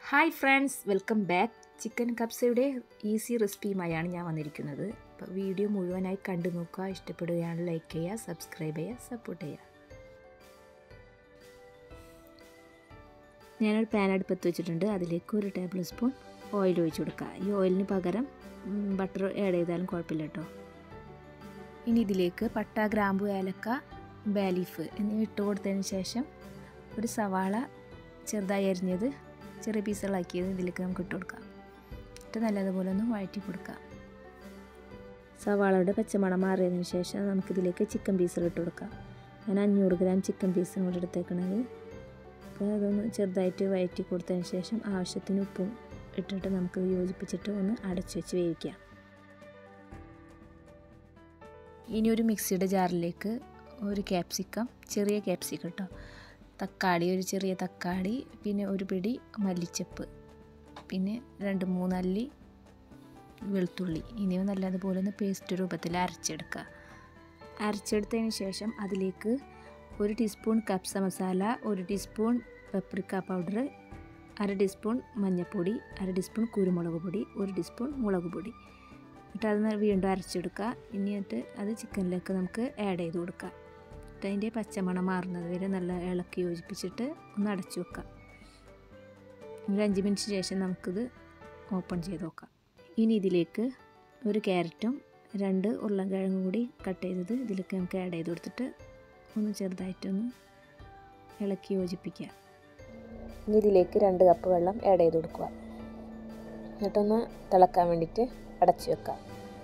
hi friends welcome back chicken കപ്സയുടെ easy റെസിപ്പിയുമായാണ് ഞാൻ വന്നിരിക്കുന്നത് അപ്പോൾ വീഡിയോ മുഴുവനായി കണ്ടു നോക്കുക ഇഷ്ടപ്പെടുകയാണ് ലൈക്ക് ചെയ്യുക സബ്സ്ക്രൈബ് ചെയ്യുക സപ്പോർട്ട് ചെയ്യുക ഞാനൊരു പാൻ അടുപ്പത്ത് വെച്ചിട്ടുണ്ട് അതിലേക്ക് ഒരു ടേബിൾ സ്പൂൺ ഓയിൽ ഒഴിച്ച് കൊടുക്കുക ഈ ഓയിലിന് പകരം ബട്ടർ ആഡ് ചെയ്താലും കുഴപ്പമില്ല കേട്ടോ ഇനി ഇതിലേക്ക് പട്ട ഗ്രാമ്പു ഏലക്ക ബാലീഫ് എന്നിവ ഇട്ട് കൊടുത്തതിന് ശേഷം ഒരു സവാള ചെറുതായി അരിഞ്ഞത് ചെറിയ പീസുകളാക്കിയത് ഇതിലേക്ക് നമുക്ക് ഇട്ട് കൊടുക്കാം എന്നിട്ട് നല്ലതുപോലെ ഒന്ന് വഴറ്റി കൊടുക്കാം സവാളയുടെ പച്ചമണം മാറിയതിന് ശേഷം നമുക്കിതിലേക്ക് ചിക്കൻ പീസുകൾ ഇട്ട് കൊടുക്കാം ഞാൻ അഞ്ഞൂറ് ഗ്രാം ചിക്കൻ പീസും കൂടെ എടുത്തേക്കണത് അപ്പോൾ അതൊന്ന് ചെറുതായിട്ട് വഴറ്റി കൊടുത്തതിന് ശേഷം ആവശ്യത്തിന് ഉപ്പും ഇട്ടിട്ട് നമുക്ക് യോജിപ്പിച്ചിട്ട് ഒന്ന് അടച്ചു വെച്ച് വേവിക്കാം ഇനി ഒരു മിക്സിയുടെ ജാറിലേക്ക് ഒരു ക്യാപ്സിക്കം ചെറിയ ക്യാപ്സിക്കം കേട്ടോ തക്കാളി ഒരു ചെറിയ തക്കാളി പിന്നെ ഒരു പിടി മല്ലിച്ചപ്പ് പിന്നെ രണ്ട് മൂന്നല്ലി വെളുത്തുള്ളി ഇനിയും നല്ലതുപോലെ ഒന്ന് പേസ്റ്റ് രൂപത്തിൽ അരച്ചെടുക്കുക അരച്ചെടുത്തതിന് ശേഷം അതിലേക്ക് ഒരു ടീസ്പൂൺ കപ്സ മസാല ഒരു ടീസ്പൂൺ പെപ്രിക്ക പൗഡർ അര ടീസ്പൂൺ മഞ്ഞൾപ്പൊടി അര ടീസ്പൂൺ കുരുമുളക് പൊടി ഒരു ടീസ്പൂൺ മുളക് പൊടി എന്നിട്ട് അത് വീണ്ടും അരച്ചെടുക്കുക എന്നിട്ട് അത് ചിക്കനിലേക്ക് നമുക്ക് ആഡ് ചെയ്ത് കൊടുക്കാം എന്നിട്ട് അതിൻ്റെ പച്ചമണം മാറുന്നത് വരെ നല്ല ഇളക്കി യോജിപ്പിച്ചിട്ട് ഒന്ന് അടച്ചു വെക്കാം ഒരു അഞ്ച് മിനിറ്റ് ശേഷം നമുക്കിത് ഓപ്പൺ ചെയ്ത് നോക്കാം ഇനി ഇതിലേക്ക് ഒരു ക്യാരറ്റും രണ്ട് ഉരുളൻകിഴങ്ങും കൂടി കട്ട് ചെയ്തത് ഇതിലേക്ക് നമുക്ക് ആഡ് ചെയ്ത് കൊടുത്തിട്ട് ഒന്ന് ചെറുതായിട്ടൊന്ന് ഇളക്കി യോജിപ്പിക്കുക ഇനി ഇതിലേക്ക് രണ്ട് കപ്പ് വെള്ളം ആഡ് ചെയ്ത് കൊടുക്കുക എന്നിട്ടൊന്ന് തിളക്കാൻ വേണ്ടിയിട്ട് അടച്ചു വെക്കാം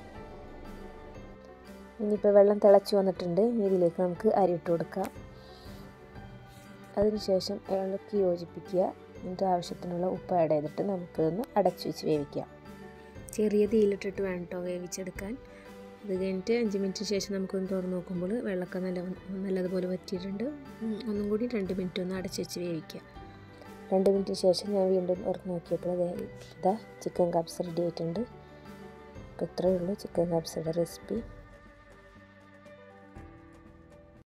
ഇനിയിപ്പോൾ വെള്ളം തിളച്ച് വന്നിട്ടുണ്ട് ഇനി ഇതിലേക്ക് നമുക്ക് അരി ഇട്ട് കൊടുക്കാം അതിനുശേഷം ഇളക്കി യോജിപ്പിക്കുക എന്നിട്ട് ആവശ്യത്തിനുള്ള ഉപ്പ് ആഡ് ചെയ്തിട്ട് നമുക്കൊന്ന് അടച്ചു വെച്ച് വേവിക്കാം ചെറിയ തീയിലിട്ടിട്ട് വേണം കേട്ടോ വേവിച്ചെടുക്കാൻ അത് കഴിഞ്ഞിട്ട് അഞ്ച് മിനിറ്റ് ശേഷം നമുക്കൊന്ന് തുറന്ന് നോക്കുമ്പോൾ വെള്ളമൊക്കെ നല്ല നല്ലതുപോലെ വറ്റിയിട്ടുണ്ട് ഒന്നും കൂടി രണ്ട് മിനിറ്റ് ഒന്ന് അടച്ചു വെച്ച് വേവിക്കാം രണ്ട് മിനിറ്റ് ശേഷം ഞാൻ വീണ്ടും തുറന്ന് നോക്കിയപ്പോൾ ഇതാ ചിക്കൻ കപ്സ് റെഡി ആയിട്ടുണ്ട് അപ്പോൾ ഇത്രയേ ഉള്ളൂ ചിക്കൻ കപ്സയുടെ റെസിപ്പി